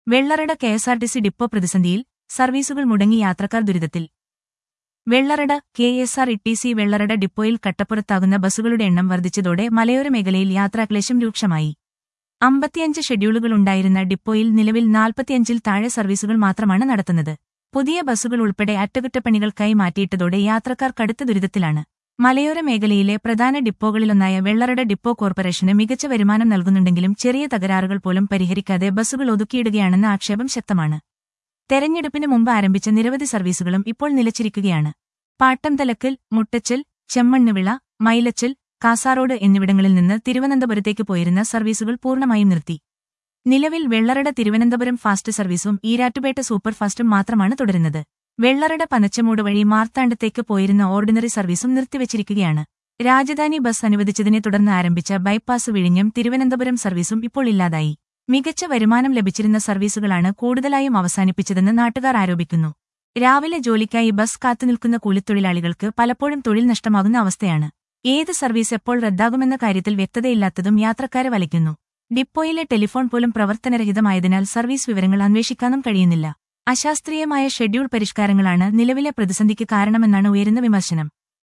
Vellarada KSRTC depot പ്രതിസന്ധിയിൽ സർവീസുകൾ മുടങ്ങി യാത്രക്കാർ ദുരിതത്തിൽ Vellarada K S R T C Vellarada ഡിപ്പോയിൽ കട്ടപ്പുറത്താകുന്ന ബസ്സുകളുടെ എണ്ണം വർദ്ധിച്ചതോടെ മലയോര മേഖലയിൽ യാത്രാക്ലേശം രൂക്ഷമായി അമ്പത്തിയഞ്ച് ഷെഡ്യൂളുകളുണ്ടായിരുന്ന ഡിപ്പോയിൽ നിലവിൽ നാൽപ്പത്തിയഞ്ചിൽ താഴെ സർവീസുകൾ മാത്രമാണ് നടത്തുന്നത് പുതിയ ബസ്സുകൾ ഉൾപ്പെടെ അറ്റകുറ്റപ്പണികൾക്കായി മാറ്റിയിട്ടതോടെ യാത്രക്കാർ കടുത്ത ദുരിതത്തിലാണ് മലയോര മേഖലയിലെ പ്രധാന ഡിപ്പോകളിലൊന്നായ വെള്ളറട ഡിപ്പോ കോർപ്പറേഷന് മികച്ച വരുമാനം നൽകുന്നുണ്ടെങ്കിലും ചെറിയ തകരാറുകൾ പോലും പരിഹരിക്കാതെ ബസ്സുകൾ ഒതുക്കിയിടുകയാണെന്ന ആക്ഷേപം ശക്തമാണ് തെരഞ്ഞെടുപ്പിന് മുമ്പ് ആരംഭിച്ച നിരവധി സർവീസുകളും ഇപ്പോൾ നിലച്ചിരിക്കുകയാണ് പാട്ടംതലക്കൽ മുട്ടച്ചൽ ചെമ്മണ്ണുവിള മൈലച്ചൽ കാസാറോഡ് എന്നിവിടങ്ങളിൽ നിന്ന് തിരുവനന്തപുരത്തേക്ക് പോയിരുന്ന സർവീസുകൾ പൂർണ്ണമായും നിർത്തി നിലവിൽ വെള്ളറട തിരുവനന്തപുരം ഫാസ്റ്റ് സർവീസും ഈരാറ്റുപേട്ട സൂപ്പർഫാസ്റ്റും മാത്രമാണ് തുടരുന്നത് വെള്ളറട പനച്ചമൂട് വഴി മാർത്താണ്ഡത്തേക്ക് പോയിരുന്ന ഓർഡിനറി സർവീസും നിർത്തിവച്ചിരിക്കുകയാണ് രാജധാനി ബസ് അനുവദിച്ചതിനെ തുടർന്ന് ആരംഭിച്ച ബൈപ്പാസ് വിഴിഞ്ഞം തിരുവനന്തപുരം സർവീസും ഇപ്പോൾ ഇല്ലാതായി മികച്ച വരുമാനം ലഭിച്ചിരുന്ന സർവീസുകളാണ് കൂടുതലായും അവസാനിപ്പിച്ചതെന്ന് നാട്ടുകാർ ആരോപിക്കുന്നു രാവിലെ ജോലിക്കായി ബസ് കാത്തുനിൽക്കുന്ന കൂലിത്തൊഴിലാളികൾക്ക് പലപ്പോഴും തൊഴിൽ നഷ്ടമാകുന്ന അവസ്ഥയാണ് ഏത് സർവീസ് എപ്പോൾ റദ്ദാകുമെന്ന കാര്യത്തിൽ വ്യക്തതയില്ലാത്തതും യാത്രക്കാരെ വലയ്ക്കുന്നു ഡിപ്പോയിലെ ടെലിഫോൺ പോലും പ്രവർത്തനരഹിതമായതിനാൽ സർവീസ് വിവരങ്ങൾ അന്വേഷിക്കാനും കഴിയുന്നില്ല അശാസ്ത്രീയമായ ഷെഡ്യൂൾ പരിഷ്കാരങ്ങളാണ് നിലവിലെ പ്രതിസന്ധിക്ക് കാരണമെന്നാണ് ഉയരുന്ന വിമർശനം